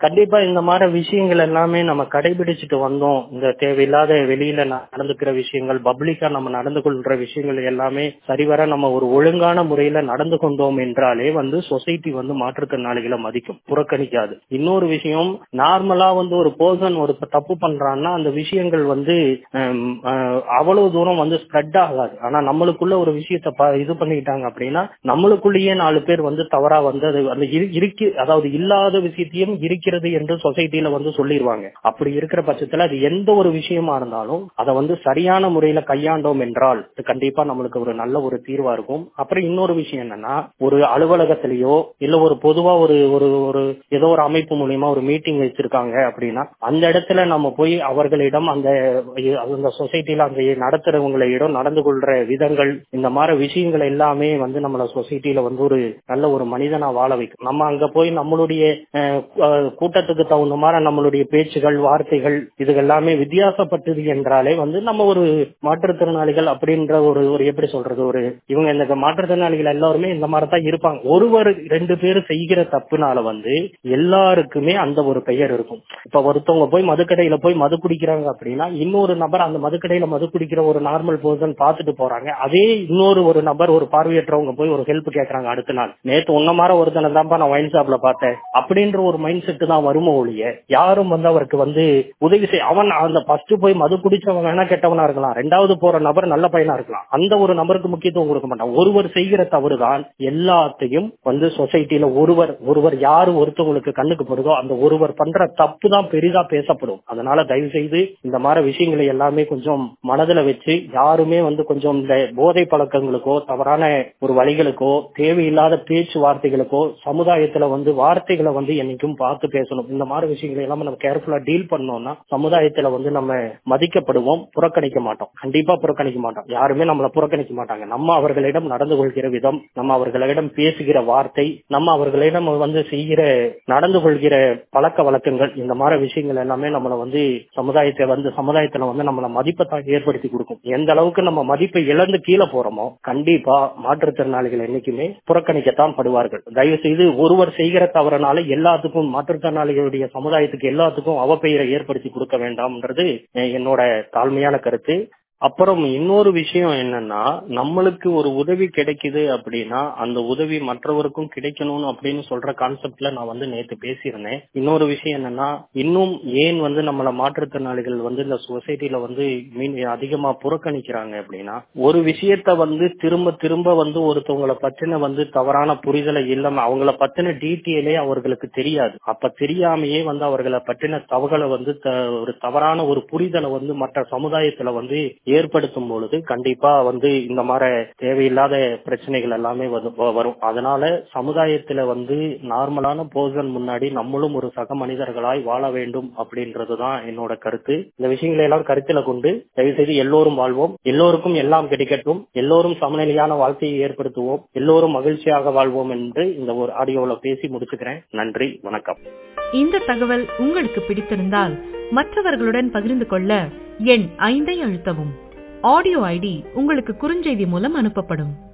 கண்டிப்பா இந்த மாதிரி விஷயங்கள் எல்லாமே நம்ம கடைபிடிச்சிட்டு வந்தோம் இந்த தேவையில்லாத வெளியில நடந்துக்கிற விஷயங்கள் பப்ளிக்கா நம்ம நடந்து கொள்ற விஷயங்கள் எல்லாமே சரிவர நம்ம ஒரு ஒழுங்கான முறையில நடந்து கொண்டோம் என்றாலே வந்து சொசைட்டி வந்து மாற்றுத்திறனாளிகளை மதிக்கும் புறக்கணிக்காது இன்னொரு விஷயம் நார்மலா வந்து ஒரு பர்சன் ஒரு தப்பு பண்றான்னா அந்த விஷயங்கள் வந்து ஹம், அஹ், அவ்வளவு தூரம் வந்து ஸ்ப்ரெட் ஆகாது ஆனா நம்மளுக்குள்ள ஒரு விஷயத்த ப- இது பண்ணிக்கிட்டாங்க அப்படின்னா நம்மளுக்குள்ளேயே நாலு பேர் வந்து தவறா வந்து அது அந்த இரு- இருக்கு அதாவது இல்லாத விஷயத்தையும் இருக்கிறது என்று சொசைட்டில வந்து சொல்லிடுவாங்க அப்படி இருக்கிற பட்சத்துல அது எந்த ஒரு விஷயமா இருந்தாலும் அதை வந்து சரியான முறையில கையாண்டோம் என்றால் இது கண்டிப்பா நம்மளுக்கு ஒரு நல்ல ஒரு தீர்வா இருக்கும் அப்புறம் இன்னொரு விஷயம் என்னன்னா ஒரு அலுவலகத்திலேயோ இல்ல ஒரு பொதுவா ஒரு ஒரு ஒரு ஏதோ ஒரு அமைப்பு மூலியமா ஒரு மீட்டிங் வச்சிருக்காங்க அப்படின்னா அந்த இடத்துல நம்ம போய் அவர்களிடம் அந்த அந்த சொசைட்டில அந்த நடத்துறவங்களிடம் நடந்து கொள்ற விதங்கள் இந்த மாதிரி விஷயங்கள் எல்லாமே வந்து நம்மள சொசைட்டில வந்து ஒரு நல்ல ஒரு மனிதனா வாழ வைக்கும் நம்ம அங்க போய் நம்மளுடைய அஹ், அஹ், கூட்டத்துக்கு தகுந்த மாதிரி நம்மளுடைய பேச்சுகள் வார்த்தைகள் இது எல்லாமே வித்தியாசப்பட்டது என்றாலே வந்து நம்ம ஒரு மாற்றுத்திறனாளிகள் அப்படின்ற ஒரு ஒரு எப்படி சொல்றது ஒரு இவங்க இந்த மாற்றுத்திறனாளிகள் எல்லாருமே இந்த மாதிரி தான் இருப்பாங்க ஒருவர் ரெண்டு பேர் செய்கிற தப்புனால வந்து எல்லாருக்குமே அந்த ஒரு பெயர் இருக்கும் இப்ப ஒருத்தவங்க போய் மதுக்கடையில போய் மது குடிக்கிறாங்க அப்படின்னா இன்னொரு நபர் அந்த மதுக்கடையில மது குடிக்கிற ஒரு நார்மல் பர்சன் பார்த்துட்டு போறாங்க அதே இன்னொரு ஒரு நபர் ஒரு பார்வையற்றவங்க போய் ஒரு ஹெல்ப் கேக்குறாங்க அடுத்த நாள் நேத்து உன்ன மாதிரி ஒருத்தனை தான்ப்பா நான் ஒயின் ஷாப்ல பார்த்தேன் அப்படின்ற ஒரு மைண்ட் செட் தான் வருமோ ஒழிய யாரும் வந்து அவருக்கு வந்து உதவி செய்ய அவன் அந்த ஃபர்ஸ்ட் போய் மது குடிச்சவன் வேணா கெட்டவனா இருக்கலாம் ரெண்டாவது போற நபர் நல்ல பையனா இருக்கலாம் அந்த ஒரு நபருக்கு முக்கியத்துவம் கொடுக்க மாட்டான் ஒருவர் செய்கிற தவறுதான் எல்லாத்தையும் வந்து சொசைட்டில ஒருவர் ஒருவர் யாரு ஒருத்தவங்களுக்கு கண்ணுக்கு படுதோ அந்த ஒருவர் பண்ற தப்பு தான் பெரிதா பேசப்படும் அதனால தயவு செய்து இந்த மாதிரி விஷயங்களை எல்லாமே கொஞ்சம் மனதுல வச்சு யாருமே வந்து கொஞ்சம் இந்த போதை பழக்கங்களுக்கோ தவறான ஒரு வழிகளுக்கோ தேவையில்லாத பேச்சு வார்த்தைகளுக்கோ சமுதாயத்துல வந்து வார்த்தைகளை வந்து என்னைக்கும் பார்த்து பேசணும் இந்த மாதிரி விஷயங்களை எல்லாம் நம்ம கேர்ஃபுல்லா டீல் பண்ணோம்னா சமுதாயத்துல வந்து நம்ம மதிக்கப்படுவோம் புறக்கணிக்க மாட்டோம் கண்டிப்பா புறக்கணிக்க மாட்டோம் யாருமே நம்மள புறக்கணிக்க மாட்டாங்க நம்ம அவர்களிடம் நடந்து கொள்கிற விதம் நம்ம அவர்களிடம் பேசுகிற வார்த்தை நம்ம அவர்களிடம் வந்து செய்கிற நடந்து கொள்கிற பழக்க வழக்கங்கள் இந்த மாதிரி விஷயங்கள் எல்லாமே நம்மள வந்து சமுதாயத்தை வந்து சமுதாயத்துல வந்து நம்மள மதிப்பை தான் ஏற்படுத்தி கொடுக்கும் எந்த அளவுக்கு நம்ம மதிப்பை இழந்து கீழே போறோமோ கண்டிப்பா மாற்றுத்திறனாளிகள் என்னைக்குமே புறக்கணிக்கத்தான் படுவார்கள் தயவு செய்து ஒருவர் செய்கிற தவறனால எல்லாத்துக்கும் மாற்றுத்திறனாளிகளுடைய சமுதாயத்துக்கு எல்லாத்துக்கும் அவப்பெயரை ஏற்படுத்தி கொடுக்க வேண்டாம்ன்றது அஹ், என்னோட தாழ்மையான கருத்து அப்புறம் இன்னொரு விஷயம் என்னன்னா நம்மளுக்கு ஒரு உதவி கிடைக்குது அப்படின்னா அந்த உதவி மற்றவருக்கும் கிடைக்கணும்னு அப்படின்னு சொல்ற கான்செப்ட்ல நான் வந்து நேத்து பேசியிருந்தேன் இன்னொரு விஷயம் என்னன்னா இன்னும் ஏன் வந்து நம்மள மாற்றுத்திறனாளிகள் வந்து இந்த சொசைட்டில வந்து மீன் அதிகமா புறக்கணிக்கிறாங்க அப்படின்னா ஒரு விஷயத்த வந்து திரும்ப திரும்ப வந்து ஒருத்தவங்களை பத்தின வந்து தவறான புரிதலை இல்லாம அவங்கள பத்தின டீட்டெயிலே அவர்களுக்கு தெரியாது அப்ப தெரியாமையே வந்து அவர்களை பற்றின தவகளை வந்து த- ஒரு தவறான ஒரு புரிதலை வந்து மற்ற சமுதாயத்துல வந்து ஏற்படுத்தும் பொழுது கண்டிப்பா வந்து இந்த மாதிரி தேவையில்லாத பிரச்சனைகள் எல்லாமே வந்து வ- வரும் அதனால சமுதாயத்துல வந்து நார்மலான பர்சன் முன்னாடி நம்மளும் ஒரு சக மனிதர்களாய் வாழ வேண்டும் அப்படின்றதுதான் என்னோட கருத்து இந்த விஷயங்களை எல்லாம் கருத்துல கொண்டு தயவு செய்து எல்லோரும் வாழ்வோம் எல்லோருக்கும் எல்லாம் கிடைக்கட்டும் எல்லோரும் சமநிலையான வாழ்க்கையை ஏற்படுத்துவோம் எல்லோரும் மகிழ்ச்சியாக வாழ்வோம் என்று இந்த ஒரு ஆடியோல பேசி முடிச்சுக்கிறேன் நன்றி வணக்கம் இந்த தகவல் உங்களுக்கு பிடித்திருந்தால் மற்றவர்களுடன் பகிர்ந்து கொள்ள எண் ஐந்தை அழுத்தவும் ஆடியோ ஐடி உங்களுக்கு குறுஞ்செய்தி மூலம் அனுப்பப்படும்